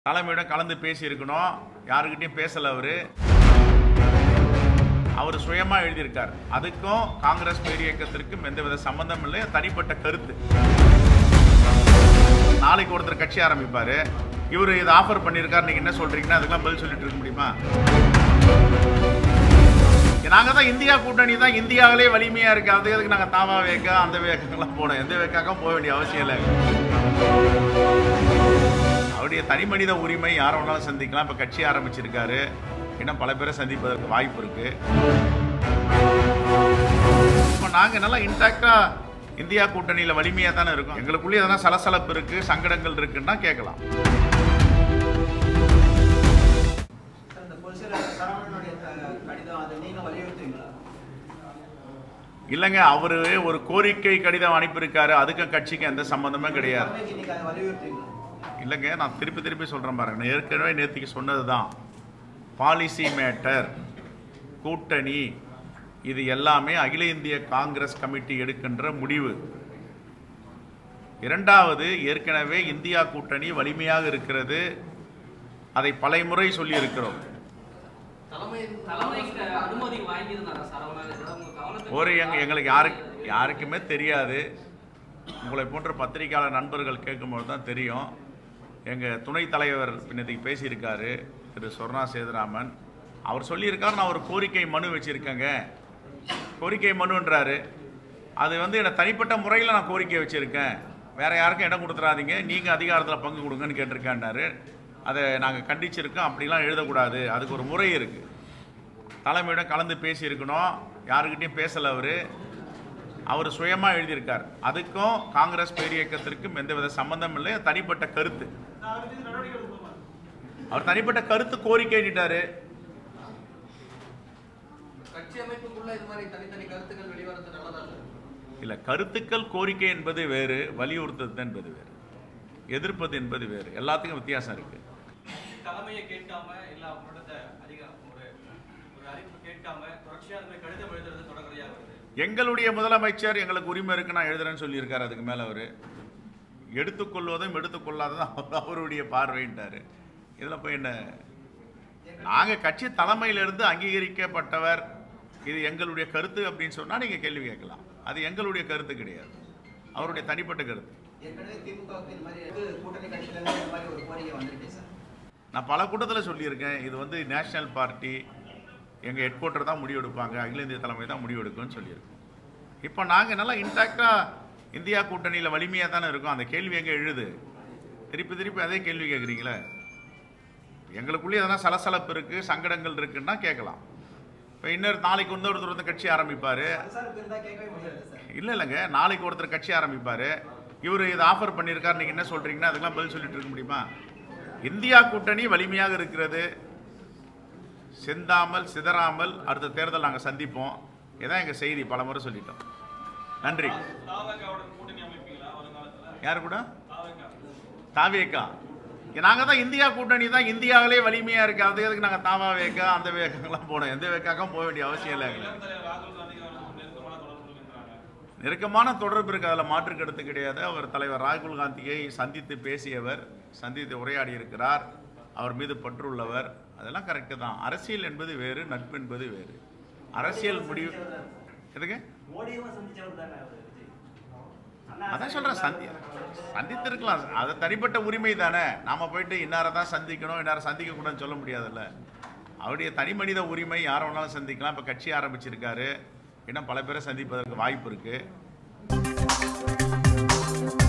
தலைமையிடம் கலந்து பேசியிருக்கணும் யாருக்கிட்டையும் பேசல அவரு அவர் சுயமா எழுதியிருக்கார் அதுக்கும் காங்கிரஸ் பேர் இயக்கத்திற்கும் எந்தவித சம்பந்தம் இல்லை தனிப்பட்ட கருத்து நாளைக்கு ஒருத்தர் கட்சி ஆரம்பிப்பாரு இவர் இதை ஆஃபர் பண்ணியிருக்காரு நீங்க என்ன சொல்றீங்கன்னா அதுக்கெல்லாம் பதில் சொல்லிட்டு இருக்க முடியுமா நாங்க தான் இந்தியா கூட்டணி தான் இந்தியாவிலே வலிமையா இருக்கு அது எதுக்கு நாங்க தாவா வேக்கா அந்த வேக்கெல்லாம் போனோம் எந்த வேக்காக்கும் போக வேண்டிய அவசியம் இல்லை அவருடைய தனி மனித உரிமை யாரை வேணாலும் சந்திக்கலாம் இப்ப கட்சி ஆரம்பிச்சிருக்காரு இன்னும் பல பேரை சந்திப்பதற்கு வாய்ப்பு இருக்கு இப்போ நாங்க நல்லா இன்டாக்டா இந்தியா கூட்டணியில வலிமையா தானே இருக்கோம் எங்களுக்குள்ளே எதனா சலசலப்பு இருக்கு சங்கடங்கள் இருக்குன்னா கேட்கலாம் சார், இந்த பொலிசியர் சரவணனுடைய க- கடிதம் அதை நீங்க வலியுறுத்துவீங்களா இல்லைங்க அவரு ஒரு கோரிக்கை கடிதம் அனுப்பியிருக்காரு அதுக்கும் கட்சிக்கும் எந்த சம்பந்தமே கிடையாது தலைமைக்கு நீங்க அதை வலியுறுத்துவீங்களா இல்லைங்க நான் திருப்பி திருப்பி சொல்கிறேன் பாருங்க நான் ஏற்கனவே நேற்றுக்கு சொன்னது தான் பாலிசி மேட்டர் கூட்டணி இது எல்லாமே அகில இந்திய காங்கிரஸ் கமிட்டி எடுக்கின்ற முடிவு இரண்டாவது ஏற்கனவே இந்தியா கூட்டணி வலிமையாக இருக்கிறது அதை பலமுறை சொல்லி இருக்கிறோம் தலைமை தலைமைக்கு அனுமதி வாங்கியிருந்தாரா சரவணன் இதெல்லாம் உங்க கவனத்துக்கு ஒரு எங்க எங்களுக்கு யாருக்கு யாருக்குமே தெரியாது உங்களை போன்ற பத்திரிகையாளர் நண்பர்கள் கேட்கும்போது தான் தெரியும் எங்கள் துணைத் தலைவர் இன்னைக்கு பேசியிருக்காரு திரு சொர்ணா சேதுராமன் அவர் சொல்லியிருக்காரு நான் ஒரு கோரிக்கை மனு வச்சுருக்கேங்க கோரிக்கை மனுன்றாரு அது வந்து என்னை தனிப்பட்ட முறையில் நான் கோரிக்கை வச்சுருக்கேன் வேற யாருக்கும் இடம் கொடுத்துறாதீங்க நீங்கள் அதிகாரத்தில் பங்கு கொடுங்கன்னு கேட்டிருக்காண்டாரு அதை நாங்கள் கண்டிச்சிருக்கோம் அப்படிலாம் எழுதக்கூடாது அதுக்கு ஒரு முறை இருக்குது தலைமையிடம் கலந்து பேசியிருக்கணும் யாருக்கிட்டையும் பேசலை அவர் அவர் சுயமாக எழுதியிருக்கார் அதுக்கும் காங்கிரஸ் பேர் இயக்கத்திற்கும் எந்தவித சம்பந்தம் இல்லை தனிப்பட்ட கருத்து அவர் தனிப்பட்ட கருத்து கோரிக்கை எழுதிட்டாரு கட்சி அமைப்புக்குள்ள இது மாதிரி தனித்தனி கருத்துக்கள் வெளிவரது நல்லதா சார் இல்லை கருத்துக்கள் கோரிக்கை என்பது வேறு வலியுறுத்துறது என்பது வேறு எதிர்ப்பது என்பது வேறு எல்லாத்துக்கும் வித்தியாசம் இருக்கு தலைமையை கேட்காம இல்ல அவங்களோட அதிக ஒரு ஒரு அறிவிப்பு கேட்காம தொடர்ச்சியா அந்த மாதிரி கடிதம் எழுதுறது தொடர்கதையா வருது எங்களுடைய முதலமைச்சர் எங்களுக்கு உரிமை இருக்கு நான் எழுதுறேன்னு சொல்லியிருக்காரு அதுக்கு மேலே அவர் எடுத்துக்கொள்வதும் எடுத்துக்கொள்ளாததும் அவர் அவருடைய பார்வைன்ட்டாரு இதில் போய் என்ன நாங்கள் கட்சி தலைமையிலிருந்து அங்கீகரிக்கப்பட்டவர் இது எங்களுடைய கருத்து அப்படின்னு சொன்னால் நீங்கள் கேள்வி கேட்கலாம் அது எங்களுடைய கருத்து கிடையாது அவருடைய தனிப்பட்ட கருத்து ஏற்கனவே திமுகவுக்கு இந்த மாதிரி இது கூட்டணி கட்சியில இருந்து இந்த மாதிரி ஒரு கோரிக்கை வந்திருக்கு சார் நான் பல கூட்டத்தில் சொல்லியிருக்கேன் இது வந்து நேஷனல் பார்ட்டி எங்கள் ஹெட் குவார்ட்டர் தான் முடிவெடுப்பாங்க அகில இந்திய தலைமை தான் முடிவெடுக்கும்னு சொல்லியிருக்கோம் இப்போ நாங்கள் நல்லா இன்டாக்டாக இந்தியா கூட்டணியில் வலிமையாக தானே இருக்கோம் அந்த கேள்வி எங்கே எழுது திருப்பி திருப்பி அதே கேள்வி கேட்குறீங்களே எங்களுக்குள்ளே எதனா சலசலப்பு இருக்குது சங்கடங்கள் இருக்குன்னா கேட்கலாம் இப்போ இன்னொரு நாளைக்கு வந்து ஒருத்தர் வந்து கட்சி ஆரம்பிப்பார் அரசாருக்கு இருந்தா கேட்கவே முடியாது சார் இல்லை இல்லைங்க நாளைக்கு ஒருத்தர் கட்சி ஆரம்பிப்பார் இவர் இதை ஆஃபர் பண்ணியிருக்காரு நீங்கள் என்ன சொல்கிறீங்கன்னா அதுக்கெல்லாம் பதில் சொல்லிட்டு இருக்க முடியுமா இந்தியா கூட்டணி வலிமையாக இருக்கிறது சிந்தாமல் சிதறாமல் அடுத்த தேர்தல் நாங்கள் சந்திப்போம் இதான் எங்கள் செய்தி பல முறை சொல்லிட்டோம் நன்றி தாவகாவோட கூட்டணி அமைப்பீங்களா வருங்காலத்துல யார் கூட தாவகா தாவேக்கா நாங்கள் தான் இந்தியா கூட்டணி தான் இந்தியாவிலே வலிமையாக இருக்குது அது எதுக்கு நாங்கள் தாவா வேக்கா அந்த வேக்கெல்லாம் போனோம் எந்த வேக்காக்கும் போக வேண்டிய அவசியம் இல்லை எங்களுக்கு இளம் தலைவர் ராகுல் காந்தி அவர்கள் நெருக்கமான தொடர்பு இருக்கிறாங்க நெருக்கமான தொடர்பு இருக்கு அதில் மாற்று கருத்து கிடையாது அவர் தலைவர் ராகுல் காந்தியை சந்தித்து பேசியவர் சந்தித்து உரையாடி இருக்கிறார் அவர் மீது பற்றுள்ளவர் அதெல்லாம் கரெக்டு தான் அரசியல் என்பது வேறு நட்பு என்பது வேறு அரசியல் முடிவு எதுக்கு மோடியும் சந்திச்சவர் தானே அவரு விஜய் அதான் சொல்கிறேன் சந்தி சந்தித்திருக்கலாம் அது தனிப்பட்ட உரிமை தானே நாம போயிட்டு இன்னாரை தான் சந்திக்கணும் இன்னாரை சந்திக்கக்கூடாதுன்னு சொல்ல முடியாதுல்ல அவருடைய தனி மனித உரிமை யாரை வேணாலும் சந்திக்கலாம் இப்போ கட்சி ஆரம்பிச்சிருக்காரு இன்னும் பல பேரை சந்திப்பதற்கு வாய்ப்பு இருக்குது